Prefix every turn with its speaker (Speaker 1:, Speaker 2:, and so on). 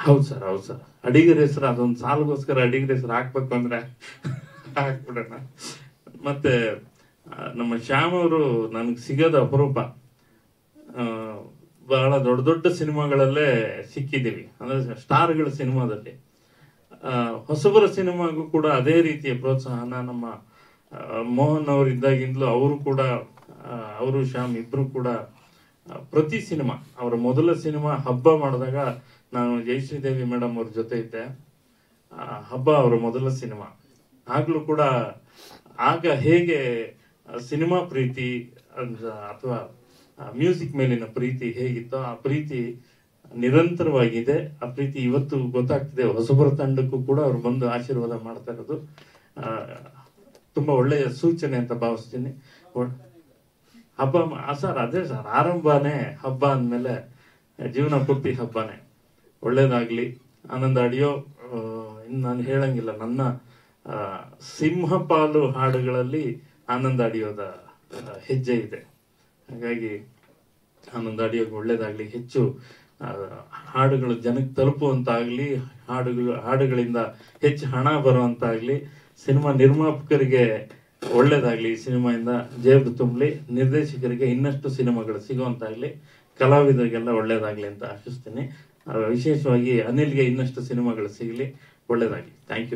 Speaker 1: ಹೌದು ಸರ್ ಹೌದು ಸರ್ ಅಡಿಗರ ಹೆಸರು ಅದೊಂದು ಸಾಲಗೋಸ್ಕರ ಅಡಿಗರ ಹೆಸರು ಹಾಕ್ಬೇಕು ಅಂದ್ರೆ ಹಾಕ್ಬಿಡೋಣ ಮತ್ತೆ ಆ, ನಮ್ಮ ಶ್ಯಾಮ್ ಅವರು ನನಗೆ ಸಿಗೋದು ಅಪರೂಪ ಆ, ಬಹಳ ದೊಡ್ಡ ದೊಡ್ಡ ಸಿನಿಮಾಗಳಲ್ಲೇ ಸಿಕ್ಕಿದ್ದೀವಿ ಅಂದ್ರೆ ಸ್ಟಾರ್ಗಳ ಸಿನಿಮಾದಲ್ಲಿ ಆ, ಹೊಸಬರ ಸಿನಿಮಾಗೂ ಕೂಡ ಅದೇ ರೀತಿಯ ಪ್ರೋತ್ಸಾಹನ ನಮ್ಮ ಆ, ಮೋಹನ್ ಅವರು ಇದ್ದಾಗಿಂದಲೂ ಅವರು ಕೂಡ ಆ, ಅವರು ಶ್ಯಾಮ್ ಇಬ್ರು ಕೂಡ ಆ, ಪ್ರತಿ ಸಿನಿಮಾ ಅವರ ಮೊದಲ ಸಿನಿಮಾ ಹಬ್ಬ ಮಾಡಿದಾಗ ನಾನು ಜಯಶ್ರೀದೇವಿ ಮೇಡಮ್ ಅವ್ರ ಜೊತೆ ಇದ್ದೆ ಆ, ಹಬ್ಬ ಅವರ ಮೊದಲ ಸಿನಿಮಾ ಆಗ್ಲೂ ಕೂಡ ಆಗ ಹೇಗೆ ಆ, ಸಿನಿಮಾ ಪ್ರೀತಿ ಅಥವಾ ಮ್ಯೂಸಿಕ್ ಮೇಲಿನ ಪ್ರೀತಿ ಹೇಗಿತ್ತೋ ಆ ಪ್ರೀತಿ ನಿರಂತರವಾಗಿದೆ ಆ ಪ್ರೀತಿ ಇವತ್ತು ಗೊತ್ತಾಗ್ತಿದೆ ಹೊಸಬರ ತಂಡಕ್ಕೂ ಕೂಡ ಅವ್ರು ಬಂದು ಆಶೀರ್ವಾದ ಮಾಡ್ತಾ ಇರೋದು ಆ, ತುಂಬಾ ಒಳ್ಳೆಯ ಸೂಚನೆ ಅಂತ ಭಾವಿಸ್ತೀನಿ ಒ- ಹಬ್ಬ ಮ- ಆ ಸರ್ ಅದೇ ಸರ್ ಆರಂಭನೇ ಹಬ್ಬ ಅಂದ್ಮೇಲೆ ಜೀವನ ಪೂರ್ತಿ ಹಬ್ಬನೇ ಒಳ್ಳೇದಾಗ್ಲಿ ಆನಂದ ಅಡಿಯೋ ಆ, ಇನ್ನು ನಾನು ಹೇಳಂಗಿಲ್ಲ ನನ್ನ ಆ, ಸಿಂಹಪಾಲು ಹಾಡುಗಳಲ್ಲಿ ಆನಂದ ಅಡಿಯೋದ ಆ, ಹೆಜ್ಜೆ ಇದೆ ಹಾಗಾಗಿ ಆನಂದ ಅಡಿಯೋಗೆ ಒಳ್ಳೇದಾಗ್ಲಿ ಹೆಚ್ಚು ಆ, ಹಾಡುಗಳು ಜನಕ್ಕೆ ತಲುಪುವಂತಾಗ್ಲಿ ಹಾಡುಗಳು ಹಾಡುಗಳಿಂದ ಹೆಚ್ಚು ಹಣ ಬರುವಂತಾಗ್ಲಿ ಸಿನಿಮಾ ನಿರ್ಮಾಪಕರಿಗೆ ಒಳ್ಳೇದಾಗ್ಲಿ ಈ ಸಿನಿಮಾಯಿಂದ ಜೇಬು ತುಂಬಲಿ ನಿರ್ದೇಶಕರಿಗೆ ಇನ್ನಷ್ಟು ಸಿನಿಮಾಗಳು ಸಿಗುವಂತಾಗ್ಲಿ ಕಲಾವಿದರಿಗೆಲ್ಲ ಒಳ್ಳೇದಾಗ್ಲಿ ಅಂತ ಆಶಿಸ್ತೀನಿ ಆ, ವಿಶೇಷವಾಗಿ ಅನಿಲ್ಗೆ ಇನ್ನಷ್ಟು ಸಿನಿಮಾಗಳು ಸಿಗಲಿ ಒಳ್ಳೇದಾಗ್ಲಿ ಥ್ಯಾಂಕ್ ಯು